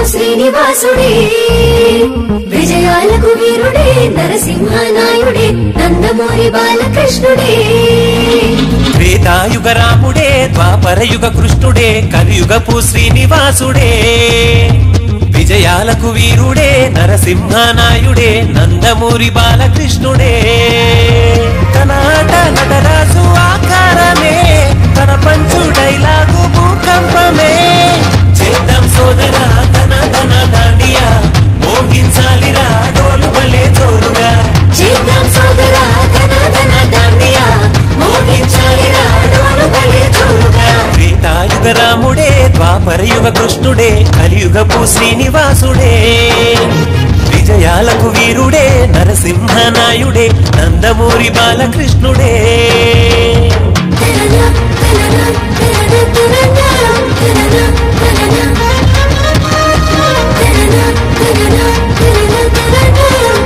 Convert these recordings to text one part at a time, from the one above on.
శ్రీనివాసుడే విజయాలకు వీరుడే నరసింహనాయుడే నందమూరి బాలకృష్ణుడే త్రేతాయుగ రాముడే ద్వాపరయుగ కృష్ణుడే కలియుగపు శ్రీనివాసుడే విజయాలకు వీరుడే నరసింహనాయుడే నందమూరి బాలకృష్ణుడే తన ఆట నటరాజు ఆకారమే తన పంచు డైలాగు భూకంపమే చేద్దాం సోదరా తన తన దాండియా మోగించాలిరా డోలు బలే జోరుగా చేద్దాం సోదరా ధన ధన దాండియా మోగించాలిరా డోలు బలే జోరుగా త్రేతాయుగ రాముడే ద్వాపరయుగ కృష్ణుడే కలియుగపు శ్రీనివాసుడే విజయాలకు వీరుడే నరసింహనాయుడే నందమూరి బాలకృష్ణుడే తనన తనన తనన తనన తనన తనన తనన తనన తనన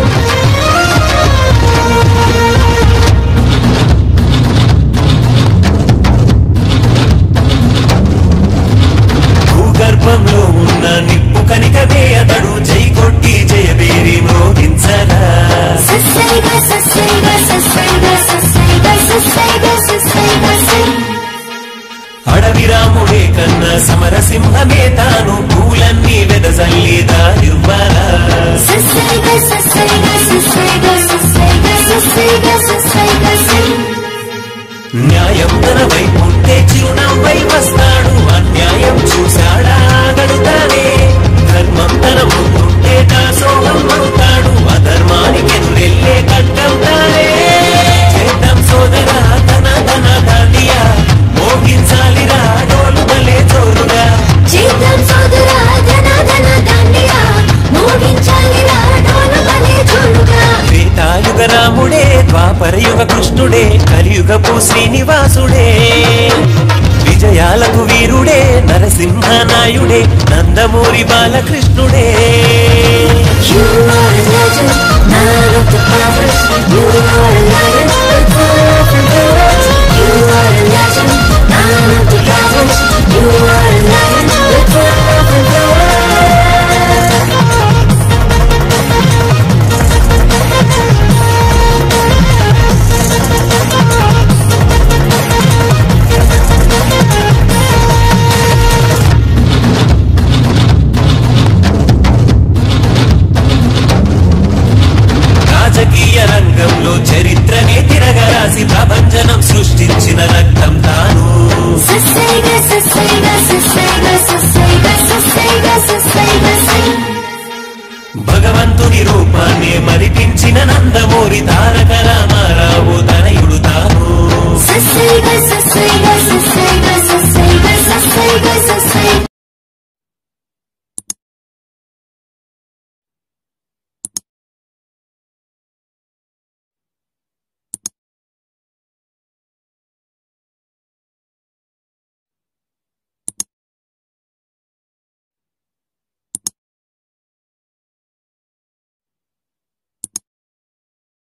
భూగర్భంలో ఉన్న నిప్పు కనికవే అతడు జై కొట్టి జయబేరి మ్రోగించరా సస్సైగా సస్సైగా సస్సైగా సస్సైగా సస్సైగా సస్సైగా సై అడవి రాముడే కన్న సమరసింహమే తాను పూలన్నీ వెదజల్లిదా ఇవ్వరా సస్సైగా సస్సైగా సస్సైగా సస్సైగా సస్సైగా సస్సైగా సై న్యాయం తన వైపుంటే చిరునవ్వై వస్తాడు అన్యాయం చూశాడా గడుతానే ధర్మం తన ముందుంటే దాసోహం అవుతాడు అధర్మానికి ఎదురెళ్ళే కట్టం తానే చేద్దాం సోదరా తన తన దాండియా మోగించాలిరా డోలు బలే జోరుగా చేద్దాం సోదరా ధన ధన దాండియా మోగించాలిరా డోలు బలే జోరుగా త్రేతాయుగ రాముడే ద్వాపరయుగ కృష్ణుడే కలియుగపు శ్రీనివాసుడే విజయాలకు వీరుడే నరసింహనాయుడే Nandamuri బాలకృష్ణుడే You are a legend, man of the powers. You are a lion, the power from the world. You are a legend, man of the powers. You are a lion, the power from the world. రాజకీయ రంగంలో చరిత్రనే తిరగరాసి ప్రభంజనం సృష్టించిన రక్తం తాను సస్సైగా సస్సైగా సస్సైగా సస్సైగా సస్సైగా సస్సైగా సై భగవంతుని రూపాన్ని మరిపించిన నందమూరి తారక రామ